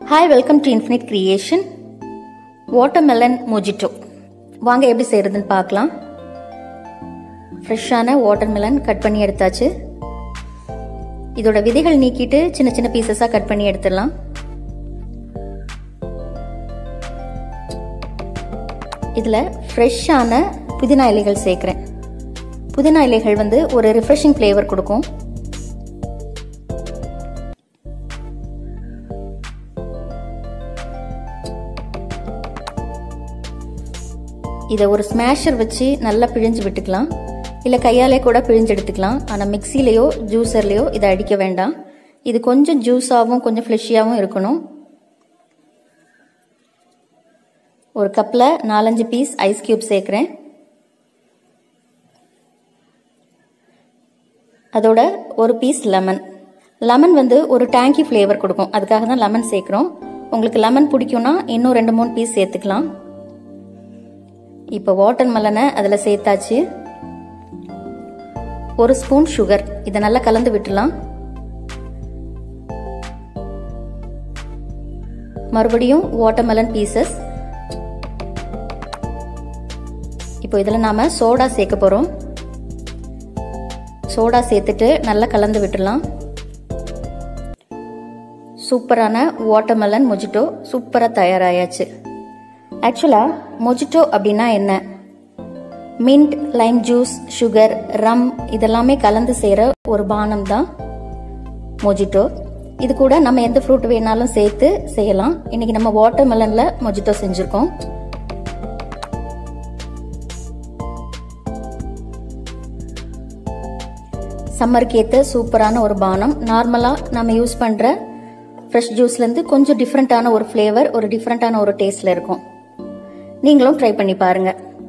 hi welcome to infinite creation watermelon mojito வாங்க எப்படி செய்கிறதுன்னு பார்க்கலாம் ஃப்ரெஷ்ஷான வாட்டர்மெலன் கட் பண்ணி எடுத்தாச்சு இதோட விதைகள் நீக்கிட்டு சின்ன சின்ன பீசஸாக கட் பண்ணி எடுத்துடலாம் இதில் ஃப்ரெஷ்ஷான புதினா இலைகள் சேர்க்குறேன் புதினா இலைகள் வந்து ஒரு ரிஃப்ரெஷிங் ஃப்ளேவர் கொடுக்கும் இதை ஒரு ஸ்மேஷர் வச்சு நல்லா பிழிஞ்சு விட்டுக்கலாம் இல்லை கையாலே கூட பிழிஞ்சு எடுத்துக்கலாம் ஆனால் மிக்சிலேயோ ஜூஸர்லேயோ இதை அடிக்க வேண்டாம் இது கொஞ்சம் ஜூஸாகவும் கொஞ்சம் ஃப்ளெஷியாகவும் இருக்கணும் ஒரு கப்பில் நாலஞ்சு பீஸ் ஐஸ் கியூப் சேர்க்குறேன் அதோட ஒரு பீஸ் லெமன் லெமன் வந்து ஒரு டேங்கி ஃப்ளேவர் கொடுக்கும் அதுக்காக தான் லெமன் சேர்க்குறோம் உங்களுக்கு லெமன் பிடிக்கும்னா இன்னும் ரெண்டு மூணு பீஸ் சேர்த்துக்கலாம் இப்போ வாட்டர் மெலனை அதில் சேர்த்தாச்சு ஒரு ஸ்பூன் சுகர் இதை நல்லா கலந்து விட்டுலாம் மறுபடியும் வாட்டர்மெலன் பீசஸ் இப்போ இதில் நாம் சோடா சேர்க்க போகிறோம் சோடா சேர்த்துட்டு நல்லா கலந்து விட்டுடலாம் சூப்பரான வாட்டர்மெலன் மொஜிட்டோ சூப்பராக தயாராயாச்சு ஆக்சுவலாக மொஜிட்டோ அப்படின்னா என்ன mint lime juice sugar rum இதெல்லாமே கலந்து செய்கிற ஒரு பானம் தான் மொஜிட்டோ இது கூட நம்ம எந்த ஃப்ரூட் வேணாலும் சேர்த்து செய்யலாம் இன்னைக்கு நம்ம வாட்டர் மெலனில் மொஜிட்டோ செஞ்சுருக்கோம் சம்மருக்கு ஏற்ற சூப்பரான ஒரு பானம் நார்மலாக நம்ம யூஸ் பண்ணுற ஃப்ரெஷ் ஜூஸ்லேருந்து கொஞ்சம் டிஃப்ரெண்ட்டான ஒரு ஃப்ளேவர் ஒரு டிஃப்ரெண்ட்டான ஒரு டேஸ்ட்டில் இருக்கும் நீங்களும் ட்ரை பண்ணி பாருங்கள்